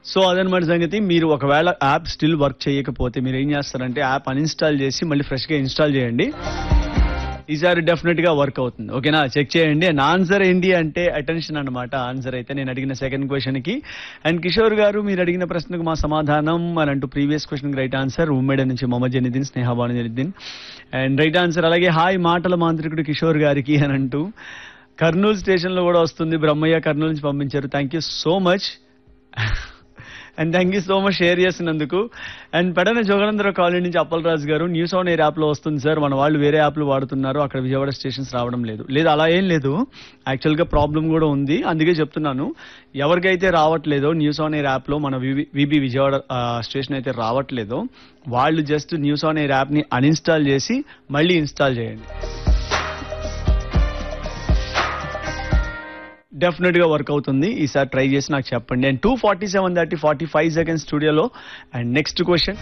so అదనమాట సంగతి మీరు ఒకవేళ యాప్ స్టిల్ వర్క్ చేయకపోతే మీరు ఏం చేస్తారంటే యాప్ అన్ఇన్స్టాల్ చేసి మళ్ళీ ఫ్రెష్గా ఇన్స్టాల్ చేయండి ఈసారి డెఫినెట్ గా వర్క్ అవుతుంది ఓకేనా చెక్ చేయండి అండ్ ఆన్సర్ ఏంటి అంటే అటెన్షన్ అన్నమాట ఆన్సర్ అయితే నేను అడిగిన సెకండ్ క్వశ్చన్ కి అండ్ కిషోర్ గారు మీరు అడిగిన ప్రశ్నకు మా సమాధానం అని అంటూ previous question right answer Ummeda నుంచి Mohammed Janiddin Snehabanu Janiddin and right answer అలాగే హాయ్ మాటల మాంత్రికుడు కిషోర్ గారికి అని అంటూ కర్నూలు స్టేషన్ లో కూడా వస్తుంది బ్రహ్మయ్య కర్నూలు నుంచి పంపించారు thank you so much and thank you so much share చేసినందుకు అండ్ పెడన జోగనందర కాలనీ నుంచి అప్పలరాజు గారు న్యూస్ ఆన్ ఎయిర్ యాప్ లో వస్తుంది సార్ మన వాళ్ళు వేరే యాప్లు వాడుతున్నారు అక్కడ విజయవాడ స్టేషన్స్ రావడం లేదు లేదు అలా ఏం లేదు యాక్చువల్ గా ప్రాబ్లం కూడా ఉంది అందుకే చెప్తున్నాను ఎవరికైతే రావట్లేదో న్యూస్ ఆన్ ఎయిర్ యాప్ లో మన విబి విజయవాడ స్టేషన్ అయితే రావట్లేదో వాళ్ళు just news on air app ని అన్ఇన్స్టాల్ చేసి మళ్ళీ ఇన్స్టాల్ చేయండి డెఫినెట్ గా వర్క్ అవుతుంది ఈసారి ట్రై చేసి నాకు చెప్పండి and two forty seven thirty forty five second స్టూడియోలో and next question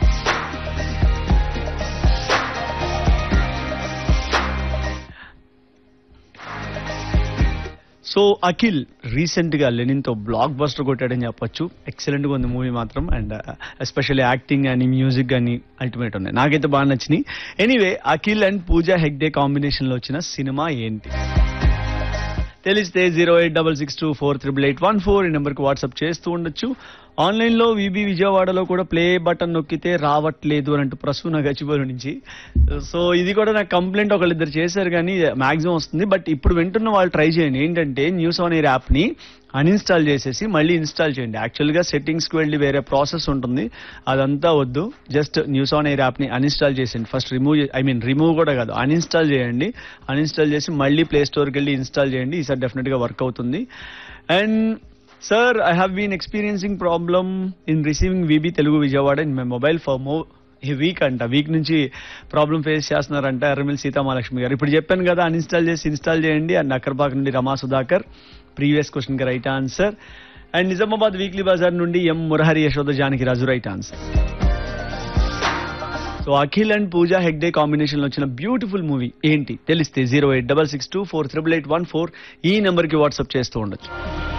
so Akhil recent గా లెనిన్ తో బ్లాక్ బస్టర్ కొట్టాడని చెప్పొచ్చు ఎక్సలెంట్ గా ఉంది మూవీ మాత్రం అండ్ ఎస్పెషల్లీ యాక్టింగ్ కానీ మ్యూజిక్ కానీ అల్టిమేట్ ఉన్నాయి నాకైతే బాగా నచ్చినాయి anyway Akhil and Pooja Hegde combination లో వచ్చిన సినిమా ఏంటి తెలిస్తే zero eight double six two four triple eight one four ఈ నెంబర్కి వాట్సాప్ చేస్తూ ఉండొచ్చు ఆన్లైన్లో విబి విజయవాడలో కూడా ప్లే బటన్ నొక్కితే రావట్లేదు అని అంటూ ప్రసూన గచ్చిబోలు నుంచి సో ఇది కూడా నాకు కంప్లైంట్ ఒకళ్ళిద్దరు చేశారు కానీ మాక్సిమం వస్తుంది బట్ ఇప్పుడు వింటున్న వాళ్ళు ట్రై చేయండి ఏంటంటే న్యూస్ ఆన్ ఎయిర్ యాప్ని అన్ఇన్స్టాల్ చేసేసి మళ్ళీ ఇన్స్టాల్ చేయండి యాక్చువల్గా సెట్టింగ్స్కి వెళ్ళి వేరే ప్రాసెస్ ఉంటుంది అదంతా వద్దు జస్ట్ న్యూస్ ఆన్ ఎయిర్ యాప్ని అన్ఇన్స్టాల్ చేసేయండి first remove I mean remove కూడా కాదు అన్ఇన్స్టాల్ చేయండి అన్ఇన్స్టాల్ చేసి మళ్ళీ ప్లే స్టోర్కి వెళ్ళి ఇన్స్టాల్ చేయండి ఈసారి డెఫినెట్గా వర్క్ అవుతుంది and sir I have been experiencing problem in receiving VB Telugu Vijayawada in my mobile for more ఈ వీక్ అంట వీక్ నుంచి ప్రాబ్లం ఫేస్ చేస్తున్నారంట ఎర్రమిల్ సీతామహాలక్ష్మి గారు ఇప్పుడు చెప్పాను కదా అన్ఇన్స్టాల్ చేసి ఇన్స్టాల్ చేయండి అండ్ అక్కర్బాగ్ నుండి రమా సుధాకర్ ప్రీవియస్ క్వశ్చన్ కి right answer and Nizamabad weekly bazaar నుండి M Murahari Yashoda Janaki Raju right answer so Akhil and Pooja Hegde combination లో వచ్చిన బ్యూటిఫుల్ మూవీ ఏంటి తెలిస్తే zero eight double six two four triple eight one four ఈ నెంబర్ కి వాట్సాప్ చేస్తూ ఉండొచ్చు